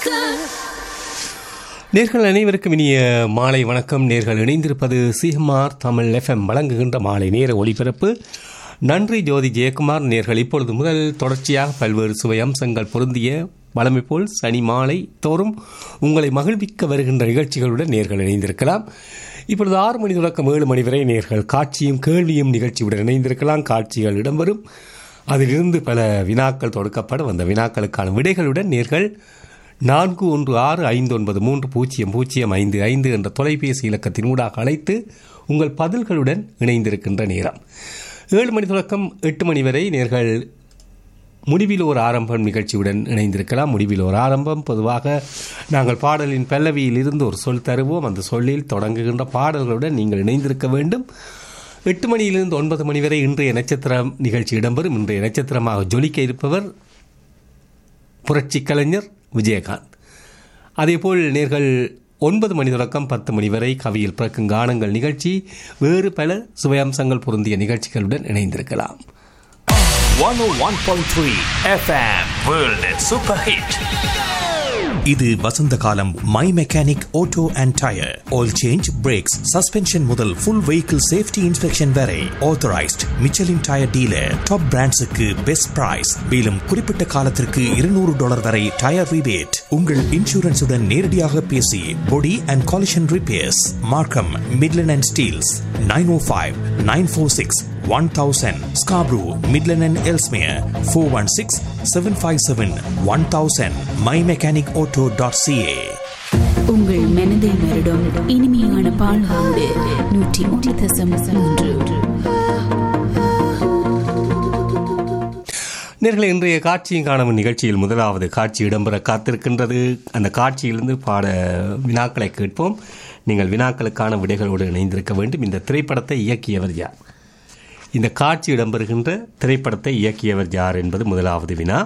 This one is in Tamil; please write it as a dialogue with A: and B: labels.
A: நேர்கள் அனைவருக்கும் இனிய மாலை வணக்கம் நேர்கள் இணைந்திருப்பது சிஎம்ஆர் தமிழ் எஃப்எம் வழங்குகின்ற மாலை நேர ஒளிபரப்பு நன்றி ஜோதி ஜெயக்குமார் நேர்கள் இப்பொழுது முதல் தொடர்ச்சியாக பல்வேறு சுவை அம்சங்கள் பொருந்திய வளமை போல் சனி மாலை தோறும் உங்களை மகிழ்விக்க வருகின்ற நிகழ்ச்சிகளுடன் நேர்கள் இணைந்திருக்கலாம் இப்பொழுது ஆறு மணி தொடக்கம் ஏழு மணி வரை நேர்கள் காட்சியும் கேள்வியும் நிகழ்ச்சியுடன் இணைந்திருக்கலாம் காட்சிகள் இடம்பெறும் அதிலிருந்து பல வினாக்கள் தொடுக்கப்படும் அந்த வினாக்களுக்கான விடைகளுடன் நேர்கள் நான்கு ஒன்று ஆறு ஐந்து ஒன்பது மூன்று பூஜ்ஜியம் பூஜ்ஜியம் ஐந்து ஐந்து என்ற தொலைபேசி இலக்கத்தின் ஊடாக அழைத்து உங்கள் பதில்களுடன் இணைந்திருக்கின்ற நேரம் ஏழு மணி தொடக்கம் எட்டு மணி வரை நேர்கள் முடிவில் ஒரு ஆரம்பம் நிகழ்ச்சியுடன் இணைந்திருக்கலாம் முடிவில் ஒரு ஆரம்பம் பொதுவாக நாங்கள் பாடலின் பல்லவியில் இருந்து ஒரு சொல் தருவோம் அந்த சொல்லில் தொடங்குகின்ற பாடல்களுடன் நீங்கள் இணைந்திருக்க வேண்டும் எட்டு மணியிலிருந்து ஒன்பது மணி வரை இன்றைய நட்சத்திரம் நிகழ்ச்சி இடம்பெறும் இன்றைய நட்சத்திரமாக ஜொலிக்க இருப்பவர் புரட்சி கலைஞர் விஜயகாந்த் அதேபோல் நேர்கள் ஒன்பது மணி தொடக்கம் பத்து மணி வரை கவியில் பிறக்கும் கானங்கள் நிகழ்ச்சி வேறு பல சுவையம்சங்கள் பொருந்திய நிகழ்ச்சிகளுடன் இணைந்திருக்கலாம்
B: 101.3 FM World Super Hit
C: இது வசந்த காலம் my mechanic auto and tyre oil change brakes suspension முதல் ஃபுல் வெஹிக்கிள் சேஃப்டி இன்ஸ்பெக்ஷன் வரை authorised Michelin tyre dealer top பிராண்ட்ஸுக்கு பெஸ்ட் பிரைஸ் மேலும் குறிப்பிட்ட காலத்திற்கு இருநூறு டாலர் வரை டயர் ரிபேட் உங்கள் இன்சூரன்ஸுடன் நேரடியாக பேசி body and collision repairs Markham Midland and Steeles nine o five nine four six one thousand Scarborough Midland and Ellesmere four one six seven five seven one thousand my mechanic auto dot C A
D: உங்கள் மனதை வருடம் இனிமையான பால்வாண்டு நூற்றி மூன்று தசம் மூன்று
A: நேர்களை இன்றைய காட்சியும் காணும் நிகழ்ச்சியில் முதலாவது காட்சி இடம்பெற காத்திருக்கின்றது அந்த காட்சியிலிருந்து பாட வினாக்களை கேட்போம் நீங்கள் வினாக்களுக்கான விடைகளோடு இணைந்திருக்க வேண்டும் இந்த திரைப்படத்தை இயக்கியவர் யார் இந்த காட்சி இடம்பெறுகின்ற திரைப்படத்தை இயக்கியவர் யார் என்பது முதலாவது வினா